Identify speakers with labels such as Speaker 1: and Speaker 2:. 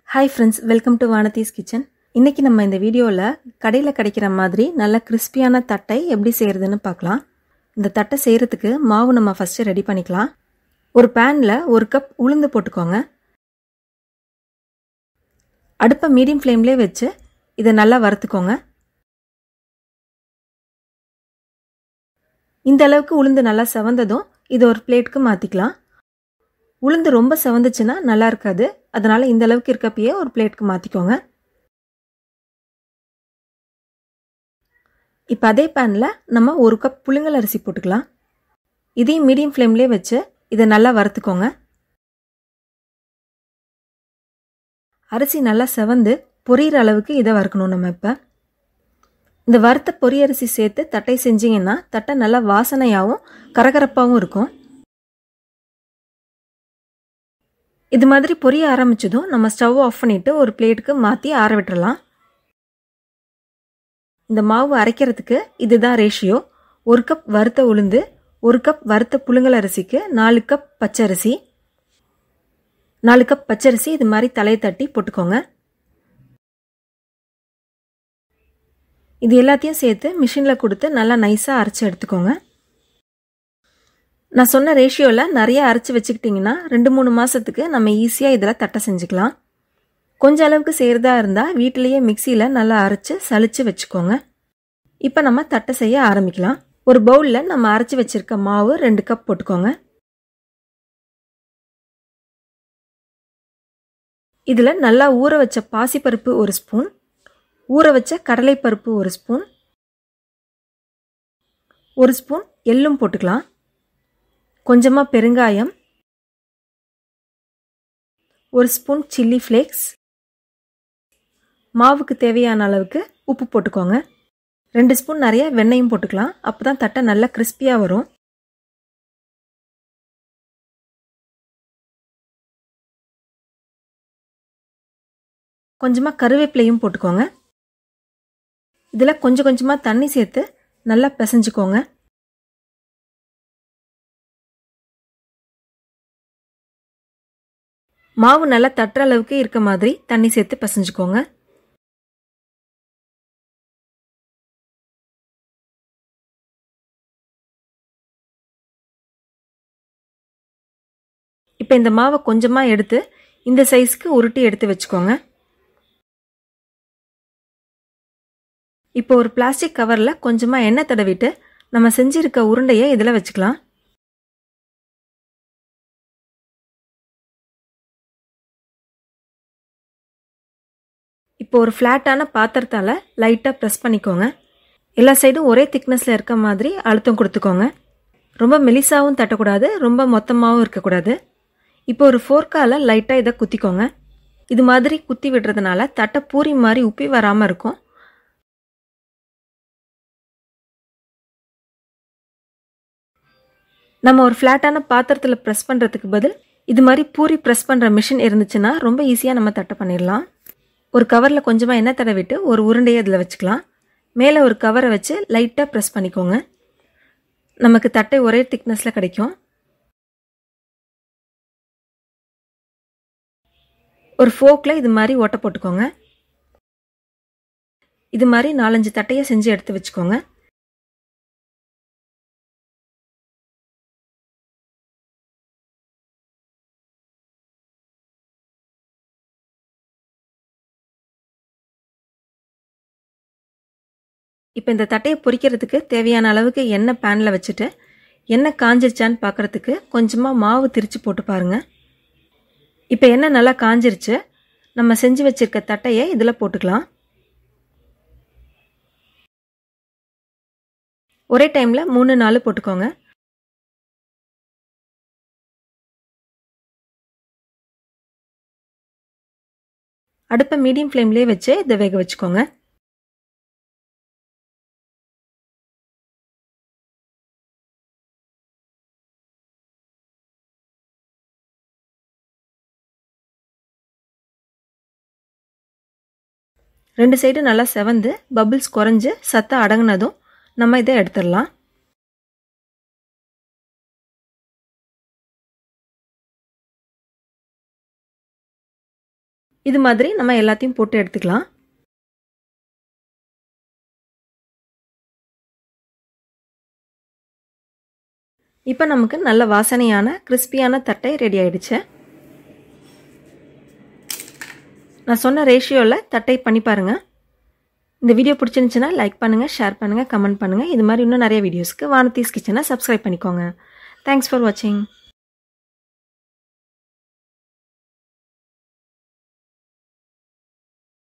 Speaker 1: hi friends welcome to Vanathi's kitchen இன்னைக்கு நம்ம இந்த வீடியோவில் கடையில் கிடைக்கிற மாதிரி நல்ல கிறிஸ்பியான தட்டை எப்படி செய்கிறதுன்னு பார்க்கலாம் இந்த தட்டை செய்கிறதுக்கு மாவு நம்ம ஃபஸ்ட்டு ரெடி பண்ணிக்கலாம் ஒரு பேனில் ஒரு கப் உளுந்து போட்டுக்கோங்க அடுப்பை மீடியம் ஃப்ளேம்லேயே வச்சு இதை நல்லா வறுத்துக்கோங்க இந்த அளவுக்கு உளுந்து நல்லா செவந்ததும் இதை ஒரு பிளேட்டுக்கு மாற்றிக்கலாம் உளுந்து ரொம்ப செவந்துச்சுன்னா நல்லா இருக்காது அதனால் இந்த அளவுக்கு இருக்கப்பயே ஒரு பிளேட்டுக்கு மாற்றிக்கோங்க இப்போ அதே பேனில் நம்ம ஒரு கப் புழுங்கல் அரிசி போட்டுக்கலாம் இதையும் மீடியம் ஃப்ளேம்லேயே வச்சு இதை நல்லா வறுத்துக்கோங்க அரிசி நல்லா செவந்து பொரியிற அளவுக்கு இதை வறுக்கணும் நம்ம இப்போ இந்த வறுத்த பொரியரிசி சேர்த்து தட்டை செஞ்சிங்கன்னா தட்டை நல்லா வாசனையாகவும் கரகரப்பாகவும் இருக்கும் இது மாதிரி பொரிய ஆரம்பிச்சதும் நம்ம ஸ்டவ் ஆஃப் பண்ணிவிட்டு ஒரு பிளேட்டுக்கு மாற்றி ஆற விட்டுறலாம் இந்த மாவு அரைக்கிறதுக்கு இதுதான் ரேஷியோ ஒரு கப் வறுத்த உளுந்து ஒரு கப் வறுத்த புழுங்கல் அரிசிக்கு நாலு கப் பச்சரிசி நாலு கப் பச்சரிசி இது மாதிரி தலையை தட்டி போட்டுக்கோங்க இது எல்லாத்தையும் சேர்த்து மிஷினில் கொடுத்து நல்லா நைஸாக அரைச்சி எடுத்துக்கோங்க நான் சொன்ன ரேஷியோவில் நிறைய அரைச்சி வச்சுக்கிட்டிங்கன்னா ரெண்டு மூணு மாதத்துக்கு நம்ம ஈஸியாக இதில் தட்டை செஞ்சுக்கலாம் கொஞ்ச அளவுக்கு செய்கிறதா இருந்தால் வீட்டிலேயே மிக்சியில் நல்லா அரைச்சி சளிச்சு வச்சுக்கோங்க இப்போ நம்ம தட்டை செய்ய ஆரம்பிக்கலாம் ஒரு பவுலில் நம்ம அரைச்சி வச்சுருக்க மாவு ரெண்டு கப் போட்டுக்கோங்க இதில் நல்லா ஊற வச்ச பாசிப்பருப்பு ஒரு ஸ்பூன் ஊற வச்ச கடலைப்பருப்பு ஒரு ஸ்பூன் ஒரு ஸ்பூன் எள்ளும் போட்டுக்கலாம் கொஞ்சமாக பெருங்காயம் ஒரு ஸ்பூன் சில்லி ஃப்ளேக்ஸ் மாவுக்கு தேவையான அளவுக்கு உப்பு போட்டுக்கோங்க ரெண்டு ஸ்பூன் நிறைய வெண்ணெயும் போட்டுக்கலாம் அப்போ தான் தட்டை நல்லா கிறிஸ்பியாக வரும் கொஞ்சமாக கருவேப்பிலையும் போட்டுக்கோங்க இதில் கொஞ்சம் கொஞ்சமாக தண்ணி சேர்த்து நல்லா பிசைஞ்சுக்கோங்க மாவு நல்லா தட்டுற அளவுக்கு இருக்க மாதிரி தண்ணி சேர்த்து பிசைஞ்சுக்கோங்க இப்போ இந்த மாவை கொஞ்சமாக எடுத்து இந்த சைஸ்க்கு உருட்டி எடுத்து வச்சுக்கோங்க இப்போ ஒரு பிளாஸ்டிக் கவரில் கொஞ்சமாக எண்ணெய் தடவிட்டு நம்ம செஞ்சிருக்க உருண்டையை இதில் வச்சுக்கலாம் இப்போ ஒரு ஃப்ளாட்டான பாத்திரத்தால் லைட்டாக ப்ரெஸ் பண்ணிக்கோங்க எல்லா சைடும் ஒரே திக்னஸில் இருக்க மாதிரி அழுத்தம் கொடுத்துக்கோங்க ரொம்ப மெலிசாவும் தட்டக்கூடாது ரொம்ப மொத்தமாகவும் இருக்கக்கூடாது இப்போ ஒரு ஃபோர்க்கால் லைட்டாக இதை குத்திக்கோங்க இது மாதிரி குத்தி விடுறதுனால தட்டை பூரி மாதிரி உப்பி வராமல் இருக்கும் நம்ம ஒரு ஃப்ளாட்டான பாத்திரத்தில் ப்ரெஸ் பண்ணுறதுக்கு பதில் இது மாதிரி பூரி ப்ரெஸ் பண்ணுற மிஷின் இருந்துச்சுன்னா ரொம்ப ஈஸியாக நம்ம தட்டை பண்ணிடலாம் ஒரு கவரில் கொஞ்சமாக எண்ணெய் தடவிட்டு ஒரு உருண்டையை அதில் வச்சுக்கலாம் மேலே ஒரு கவரை வச்சு லைட்டாக ப்ரெஸ் பண்ணிக்கோங்க நமக்கு தட்டை ஒரே திக்னஸில் கிடைக்கும் ஒரு ஃபோக்கில் இது மாதிரி ஓட்டை போட்டுக்கோங்க இது மாதிரி நாலஞ்சு தட்டையை செஞ்சு எடுத்து வச்சுக்கோங்க இப்போ இந்த தட்டையை பொரிக்கிறதுக்கு தேவையான அளவுக்கு எண்ணெய் பேனில் வச்சுட்டு எண்ணெய் காஞ்சிருச்சான்னு பார்க்குறதுக்கு கொஞ்சமாக மாவு திரிச்சு போட்டு பாருங்கள் இப்போ எண்ணெய் நல்லா காஞ்சிருச்சு நம்ம செஞ்சு வச்சுருக்க தட்டையை இதில் போட்டுக்கலாம் ஒரே டைமில் மூணு நாலு போட்டுக்கோங்க அடுப்பை மீடியம் ஃப்ளேம்லேயே வச்சு இதை வேக வச்சுக்கோங்க ரெண்டு சைடு நல்லா செவந்து பபிள்ஸ் குறைஞ்சு சத்தம் அடங்கினதும் நம்ம இதை எடுத்துடலாம் இது மாதிரி நம்ம எல்லாத்தையும் போட்டு எடுத்துக்கலாம் இப்போ நமக்கு நல்ல வாசனையான கிறிஸ்பியான தட்டை ரெடி ஆயிடுச்சு நான் சொன்ன ரேஷியோவில் தட்டை பண்ணி பாருங்கள் இந்த வீடியோ பிடிச்சிருந்துச்சுன்னா லைக் பண்ணுங்கள் ஷேர் பண்ணுங்கள் கமெண்ட் பண்ணுங்கள் இது மாதிரி இன்னும் நிறைய வீடியோஸ்க்கு வானத்தீஸ் கிச்சனை சப்ஸ்கிரைப் பண்ணிக்கோங்க தேங்க்ஸ் ஃபார் வாட்சிங்